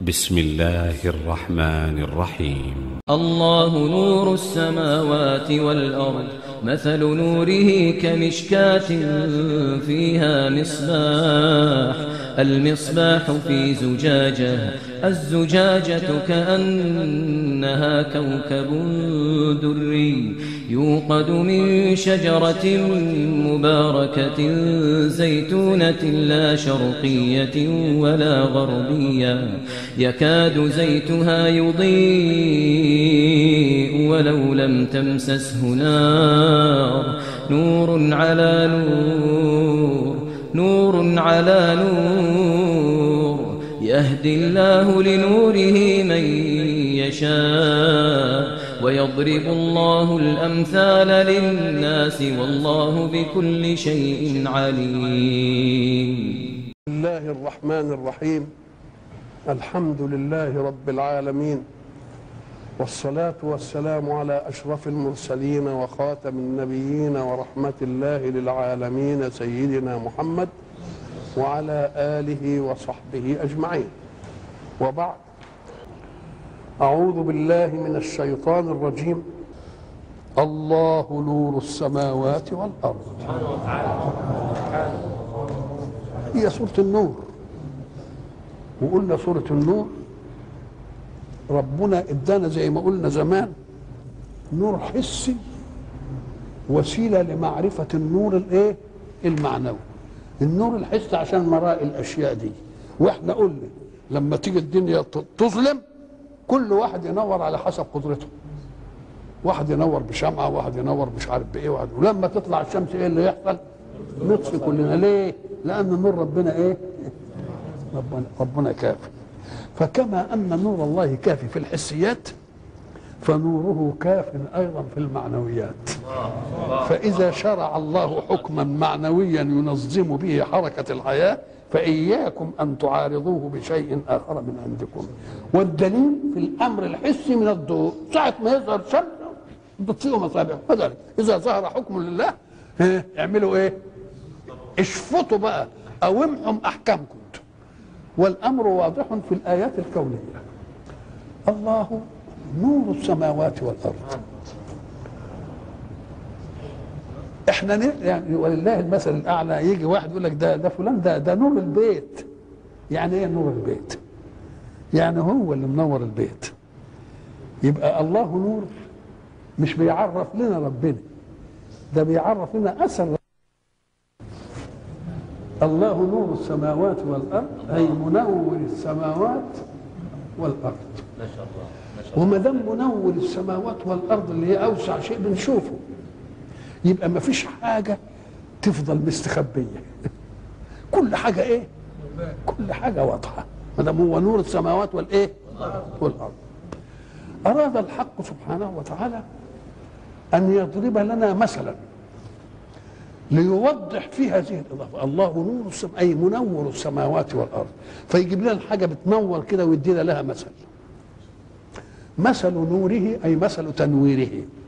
بسم الله الرحمن الرحيم الله نور السماوات والأرض مثل نوره كمشكاة فيها مصباح المصباح في زجاجة الزجاجة كأنها كوكب دري يوقد من شجرة مباركة زيتونة لا شرقية ولا غربية يكاد زيتها يضيء ولو لم تمسسه نار نور على نور نور على نور يهدي الله لنوره من يشاء ويضرب الله الأمثال للناس والله بكل شيء عليم بسم الله الرحمن الرحيم الحمد لله رب العالمين والصلاة والسلام على أشرف المرسلين وخاتم النبيين ورحمة الله للعالمين سيدنا محمد وعلى آله وصحبه أجمعين وبعد أعوذ بالله من الشيطان الرجيم الله نور السماوات والأرض هي سورة النور وقلنا سورة النور ربنا ادانا زي ما قلنا زمان نور حسي وسيله لمعرفه النور الايه المعنوي النور الحسي عشان مرائي الاشياء دي واحنا قلنا لما تيجي الدنيا تظلم كل واحد ينور على حسب قدرته واحد ينور بشمعه واحد ينور مش عارف بايه واحد ولما تطلع الشمس ايه اللي يحصل نطفي كلنا ليه لان نور ربنا ايه ربنا ربنا كافي فكما ان نور الله كافي في الحسيات فنوره كاف ايضا في المعنويات فاذا شرع الله حكما معنويا ينظم به حركه الحياه فاياكم ان تعارضوه بشيء اخر من عندكم والدليل في الامر الحسي من الضوء ساعه ما يظهر الشمس بتطفئوا مصابيح كذلك اذا ظهر حكم لله ها، اعملوا ايه اشفطوا بقى او امحوا احكامكم والامر واضح في الايات الكونيه الله نور السماوات والارض احنا ن- يعني ولله المثل الاعلى يجي واحد يقول لك ده ده فلان ده ده نور البيت يعني ايه نور البيت يعني هو اللي منور البيت يبقى الله نور مش بيعرف لنا ربنا ده بيعرف لنا اثر الله نور السماوات والارض اي منور السماوات والارض ما شاء الله وما دام منور السماوات والارض اللي هي اوسع شيء بنشوفه يبقى ما فيش حاجه تفضل مستخبيه كل حاجه ايه كل حاجه واضحه ما دام هو نور السماوات والايه والارض اراد الحق سبحانه وتعالى ان يضرب لنا مثلا ليوضح في هذه الاضافه الله نور السماء اي منور السماوات والارض فيجيب لنا الحاجه بتنور كده ويدينا لها مثل مثل نوره اي مثل تنويره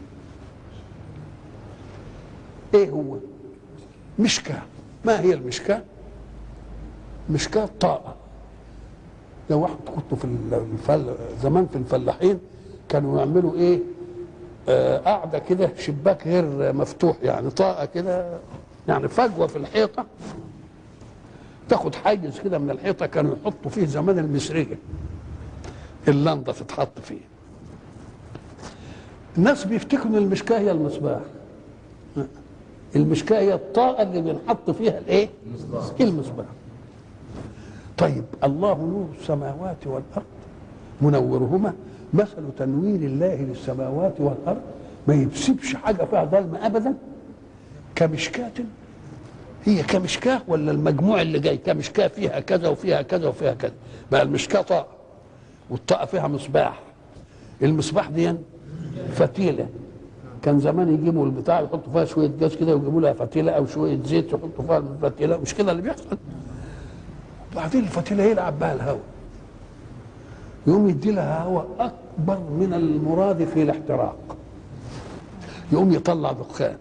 ايه هو مشكاه ما هي المشكاه مشكاه طاقه لو واحد كنت في الفل... زمان في الفلاحين كانوا يعملوا ايه آه، قاعده كده شباك غير مفتوح يعني طاقه كده يعني فجوه في الحيطه تاخد حيز كده من الحيطه كانوا يحطوا فيه زمان المسريه اللنده تتحط فيه الناس بيفتكروا ان المشكاه هي المصباح المشكاه هي الطاقه اللي بنحط فيها الايه المصباح طيب الله نور السماوات والارض منورهما مثل تنوير الله للسماوات والارض ما يسيبش حاجه فيها ظلمه ابدا كمشكاة هي كمشكاة ولا المجموع اللي جاي كمشكاة فيها كذا وفيها كذا وفيها كذا بقى المشكاة طاقة والطاقة فيها مصباح المصباح دي فتيلة كان زمان يجيبوا البتاع يحطوا فيها شوية جاز كده ويجيبوا لها فتيلة أو شوية زيت يحطوا فيها الفتيلة مش كده اللي بيحصل بعدين الفتيلة يلعب بها الهواء يقوم يدي لها هواء أكبر من المراد في الاحتراق يقوم يطلع دخان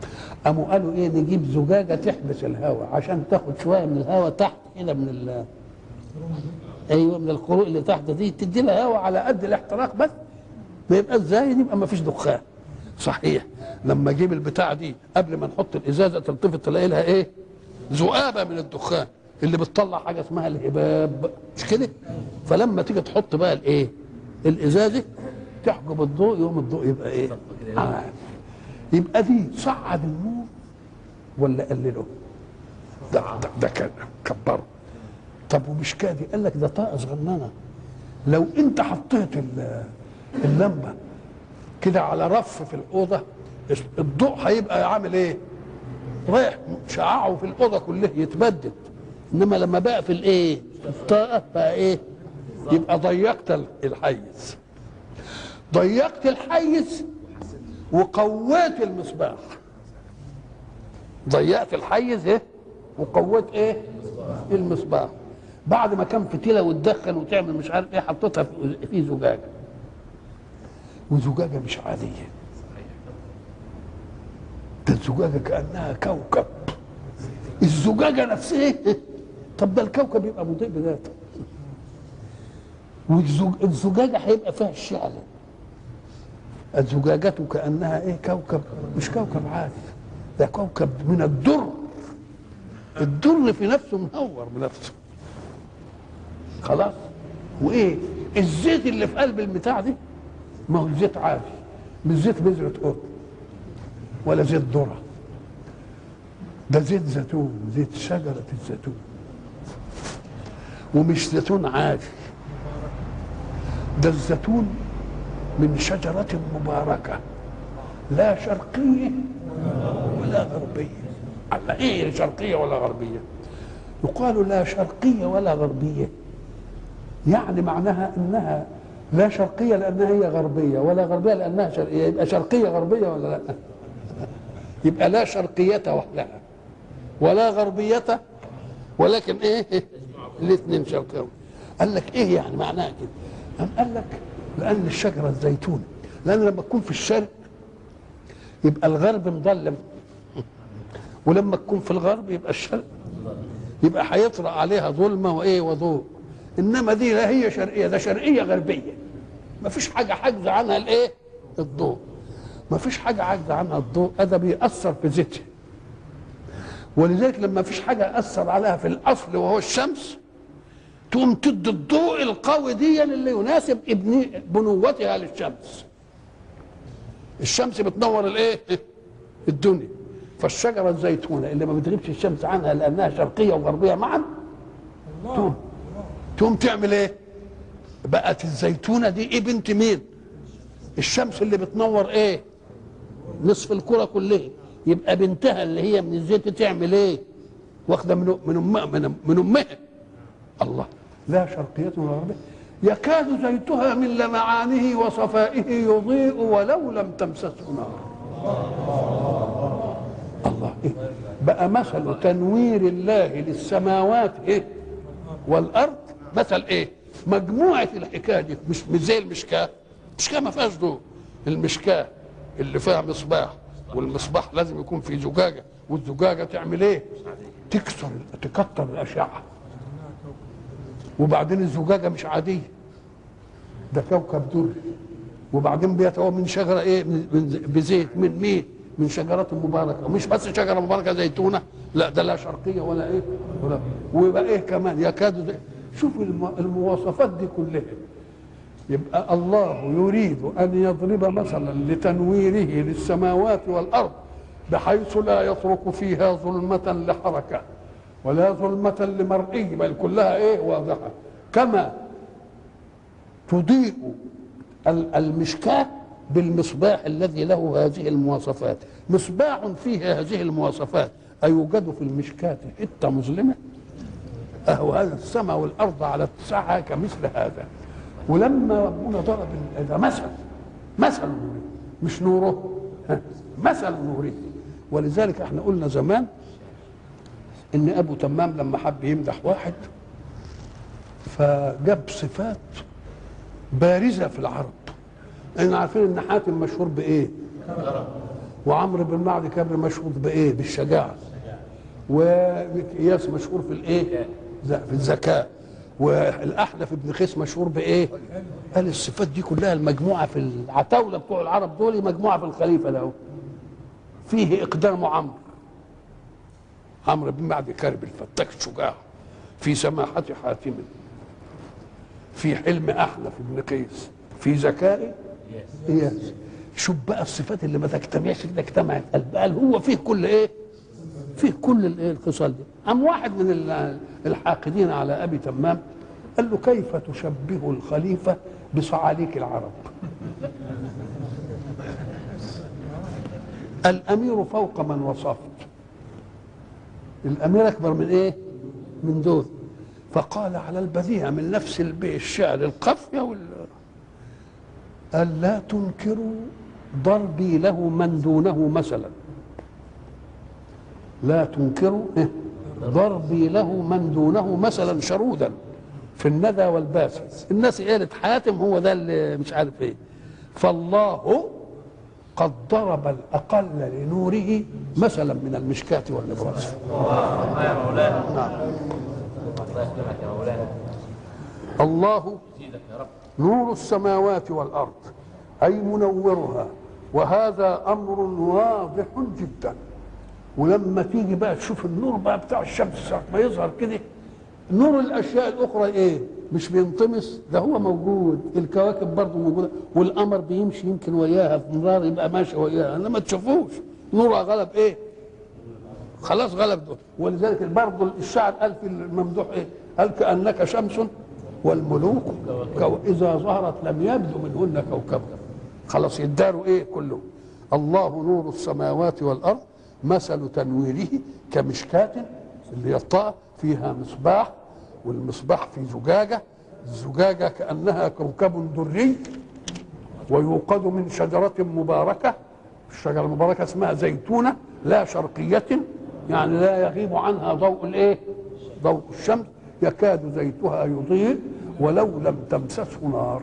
قاموا قالوا ايه نجيب زجاجه تحبس الهواء عشان تاخد شويه من الهواء تحت كده من ال ايوه من القروء اللي تحت دي تدي لها هواء على قد الاحتراق بس ما يبقى ازاي يبقى ما فيش دخان صحيح لما اجيب البتاع دي قبل ما نحط الازازه تلتفت تلاقي لها ايه ذؤابه من الدخان اللي بتطلع حاجه اسمها الهباب مش كده فلما تيجي تحط بقى الايه الازازه تحجب الضوء يوم الضوء يبقى ايه آه. يبقى دي صعد النور ولا قلله ده ده, ده كان كبره طب ومش كادي قال لك ده طاقه صغننه لو انت حطيت ال- اللمبه كده على رف في الاوضه الضوء هيبقى عامل ايه رايح شعاعه في الاوضه كلها يتبدد انما لما بقى في الايه الطاقه بقى ايه يبقى ضيقت ال- الحيز ضيقت الحيز وقويت المصباح ضيقت الحيز ايه وقويت ايه المصباح بعد ما كان فتيله وتدخن وتعمل مش عارف ايه حطيتها في- في زجاجه وزجاجه مش عاديه ده الزجاجه كانها كوكب الزجاجه نفسها طب ده الكوكب يبقى مضيء بذاته والزجاجه هيبقى فيها الشعله الزجاجة كأنها إيه كوكب مش كوكب عادي ده كوكب من الدر الدر في نفسه منور بنفسه خلاص وإيه الزيت اللي في قلب البتاع دي ما هو زيت عادي مش زيت بذرة قطن ولا زيت ذرة ده زيت زيتون زيت شجرة الزيتون ومش زيتون عادي ده الزيتون من شجرة مباركة لا شرقية ولا غربية على ايه شرقية ولا غربية يقال لا شرقية ولا غربية يعني معناها انها لا شرقية لانها هي غربية ولا غربية لانها شرقية يبقى شرقية غربية ولا لا يبقى لا شرقية وحدها ولا غربية ولكن ايه الاثنين شرقية قال لك ايه يعني معناها كده قام قال لك لان الشجره الزيتون لان لما تكون في الشرق يبقى الغرب مظلم ولما تكون في الغرب يبقى الشرق يبقى هيطرأ عليها ظلمه وايه وضوء انما دي لا هي شرقيه ده شرقيه غربيه ما فيش حاجه حاجزه عنها الايه الضوء ما فيش حاجه عاجزه عنها الضوء هذا بيأثر في زيتها ولذلك لما فيش حاجه اثر عليها في الاصل وهو الشمس تقوم تدي الضوء القوي دي اللي يناسب ابن بنوتها للشمس الشمس بتنور الايه الدنيا فالشجره الزيتونه اللي ما بتغيبش الشمس عنها لانها شرقيه وغربيه معا تقوم تقوم تعمل ايه بقت الزيتونه دي ايه بنت مين الشمس اللي بتنور ايه نصف الكره كلها يبقى بنتها اللي هي من الزيت تعمل ايه واخده من من امها من, من امها الله لا شرقية ولا غربية يكاد زيتها من لمعانه وصفائه يضيء ولو لم تمسسه نار الله إيه؟ بقى مثل تنوير الله للسماوات إيه؟ والأرض مثل إيه مجموعة الحكاية دي مش مش زي المشكاة المشكاة ما فيهاش ضوء المشكاة اللي فيها مصباح والمصباح لازم يكون في زجاجة والزجاجة تعمل إيه تكسر تكتر الأشعة وبعدين الزجاجه مش عاديه ده كوكب دري وبعدين بيتهوى من شجره ايه من من- بزيت من مين من شجرات مباركه ومش بس شجره مباركه زيتونه لا ده لا شرقيه ولا ايه ولا ويبقى ايه كمان يكاد زي شوف الم- المواصفات دي كلها يبقى الله يريد ان يضرب مثلا لتنويره للسماوات والارض بحيث لا يترك فيها ظلمه لحركه ولا ظلمة لمرئي بل كلها ايه واضحة كما تضيء ال- المشكاة بالمصباح الذي له هذه المواصفات مصباح فيه هذه المواصفات أيوجد في المشكاة حتة مظلمة أهو هذا السماء والأرض على اتساعها كمثل هذا ولما ربنا ضرب ال- ده مثل مثل نوره مش نوره ها، مثل نوره ولذلك احنا قلنا زمان ان ابو تمام لما حب يمدح واحد فجاب صفات بارزه في العرب احنا عارفين ان حاتم مشهور بايه وعمرو بن معدي كبر مشهور بايه بالشجاعه واياس مشهور في الايه ز- في الذكاء والاحنف ابن قيس مشهور بايه قال الصفات دي كلها المجموعه في العتاوله بتوع العرب دول مجموعه في الخليفه ده فيه اقدام عمرو عمرو بن معدي كارب الفتاك الشجاع في سماحة حاتم في حلم أحنف بن قيس في ذكاء إياس شوف بقى الصفات اللي ما تجتمعش كده اجتمعت قال قال هو فيه كل ايه؟ فيه كل الايه الخصال دي قام واحد من ال- الحاقدين على ابي تمام قال له كيف تشبه الخليفه بصعاليك العرب؟ الامير فوق من وصفت الامير اكبر من ايه من دول فقال على البديهه من نفس البيت الشعر القافيه وال قال لا تنكروا ضربي له من دونه مثلا لا تنكروا إيه؟ ضربي له من دونه مثلا شرودا في الندى والباسس الناس قالت حاتم هو ده اللي مش عارف ايه فالله قد ضرب الاقل لنوره مثلا من المشكاة والنبراس نعم الله نور السماوات والارض اي منورها وهذا امر واضح جدا ولما تيجي بقى تشوف النور بقى بتاع الشمس ساعه ما يظهر كده نور الاشياء الاخرى ايه مش بينطمس ده هو موجود الكواكب برضه موجوده والقمر بيمشي يمكن وياها في النار يبقى ماشي وياها انما ما تشوفوش نورها غلب ايه خلاص غلب ده ولذلك برضه الشاعر قال في الممدوح ايه قال كانك شمس والملوك كو اذا ظهرت لم يبدو منهن كوكب خلاص يداروا ايه كله الله نور السماوات والارض مثل تنويره كمشكاة اللي هي الطاقة فيها مصباح والمصباح في زجاجة الزجاجة كأنها كوكب دري ويوقد من شجرة مباركة الشجرة المباركة اسمها زيتونة لا شرقية يعني لا يغيب عنها ضوء الايه ضوء الشمس يكاد زيتها يضيء ولو لم تمسسه نار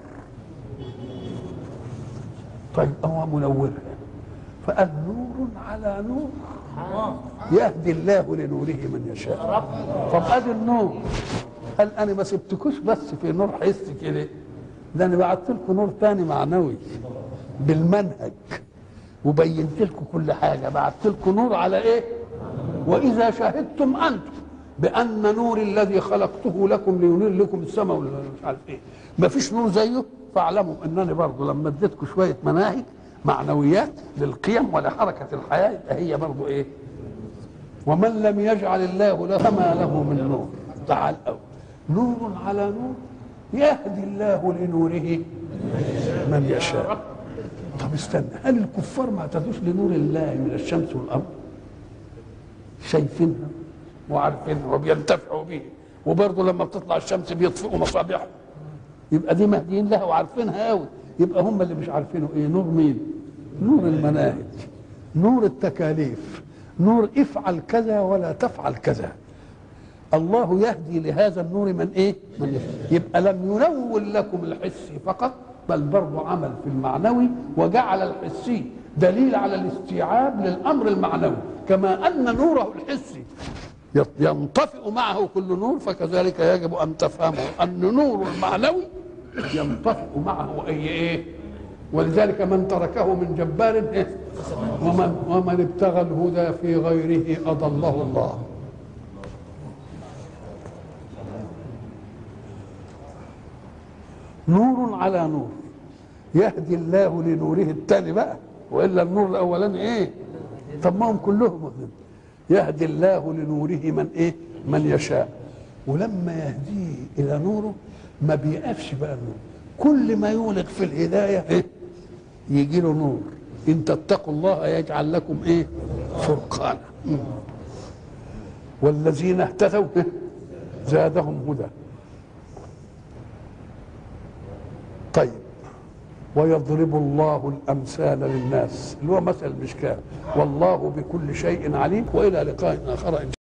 طيب هو منور فقال نور على نور يهدي الله لنوره من يشاء طب ادي النور قال انا ما سبتكوش بس في نور حسي كده ده انا بعت لكم نور تاني معنوي بالمنهج وبينت لكم كل حاجه بعت لكم نور على ايه واذا شهدتم انتم بان نور الذي خلقته لكم لينير لكم السماء ولا مش عارف ايه ما فيش نور زيه فاعلموا انني برضه لما اديتكم شويه مناهج معنويات للقيم ولحركه الحياه يبقى هي برضه ايه ومن لم يجعل الله له فما له من نور تعال أو نور على نور يهدي الله لنوره من يشاء طب استنى هل الكفار ما اعتدوش لنور الله من الشمس والارض شايفينها وعارفينها وبينتفعوا به وبرضه لما بتطلع الشمس بيطفئوا مصابيحهم يبقى دي مهديين لها وعارفينها قوي يبقى هم اللي مش عارفينه ايه نور مين نور المناهج نور التكاليف نور افعل كذا ولا تفعل كذا الله يهدي لهذا النور من ايه من يشاء. يبقى لم ينور لكم الحسي فقط بل برضه عمل في المعنوي وجعل الحسي دليل على الاستيعاب للامر المعنوي كما ان نوره الحسي ينطفئ معه كل نور فكذلك يجب ان تفهموا ان نور المعنوي ينطفئ معه اي ايه ولذلك من تركه من جبار إيه؟ ومن ومن ابتغى الهدى في غيره اضله الله نور على نور يهدي الله لنوره التالي بقى والا النور الاولاني ايه طب ما هم كلهم مهمين. يهدي الله لنوره من ايه من يشاء ولما يهديه الى نوره ما بيقفش بقى النور كل ما يولد في الهدايه ايه يجي له نور ان تتقوا الله يجعل لكم ايه فرقانا مم. والذين اهتدوا إيه؟ زادهم هدى طيب ويضرب الله الامثال للناس اللي هو مثل المشكاه والله بكل شيء عليم والى لقاء اخر ان